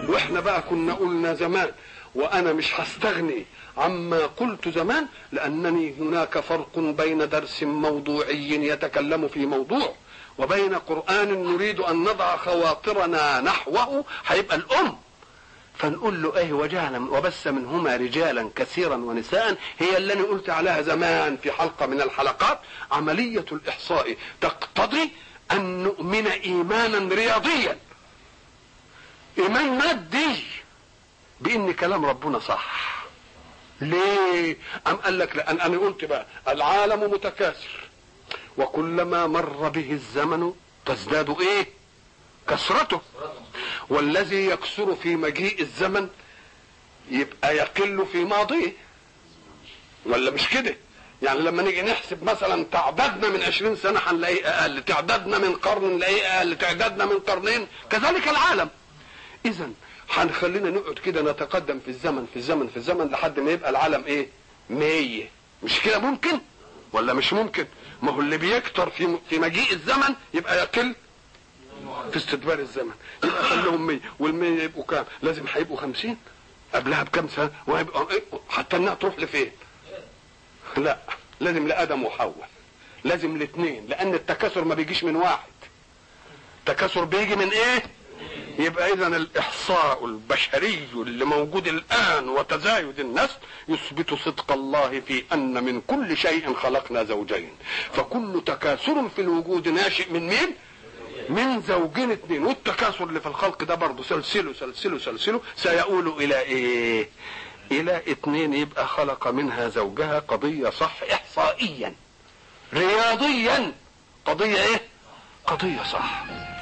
واحنا بقى كنا قلنا زمان وانا مش هستغني عما قلت زمان لانني هناك فرق بين درس موضوعي يتكلم في موضوع وبين قران نريد ان نضع خواطرنا نحوه هيبقى الام فنقول له ايه وجعل وبث منهما رجالا كثيرا ونساء هي اللي انا قلت عليها زمان في حلقه من الحلقات عمليه الاحصاء تقتضي ان نؤمن ايمانا رياضيا ايمان مادي بان كلام ربنا صح ليه ام قال لك لان انا قلت بقى العالم متكاثر وكلما مر به الزمن تزداد ايه كثرته والذي يكثر في مجيء الزمن يبقى يقل في ماضيه ولا مش كده يعني لما نيجي نحسب مثلا تعدادنا من عشرين سنة هنلاقيه أقل تعدادنا من قرن نلاقيه أقل تعدادنا من قرنين كذلك العالم إذا هنخلينا نقعد كده نتقدم في الزمن في الزمن في الزمن لحد ما يبقى العالم إيه مية مش كده ممكن ولا مش ممكن ما هو اللي بيكتر في في مجيء الزمن يبقى يقل في استدبار الزمن يبقى خليهم 100 وال100 يبقوا كام؟ لازم هيبقوا 50 قبلها بكام سنه وهيبقى حتى انها تروح لفين؟ لا لازم لادم وحواء لازم الاثنين لان التكاثر ما بيجيش من واحد التكاثر بيجي من ايه؟ يبقى اذا الاحصاء البشري اللي موجود الان وتزايد النسل يثبت صدق الله في ان من كل شيء خلقنا زوجين فكل تكاثر في الوجود ناشئ من مين؟ من زوجين اثنين والتكاثر اللي في الخلق ده برضه سلسله سلسله سلسله سيؤول الى ايه؟ الى اثنين يبقى خلق منها زوجها قضيه صح احصائيا رياضيا قضيه ايه؟ قضيه صح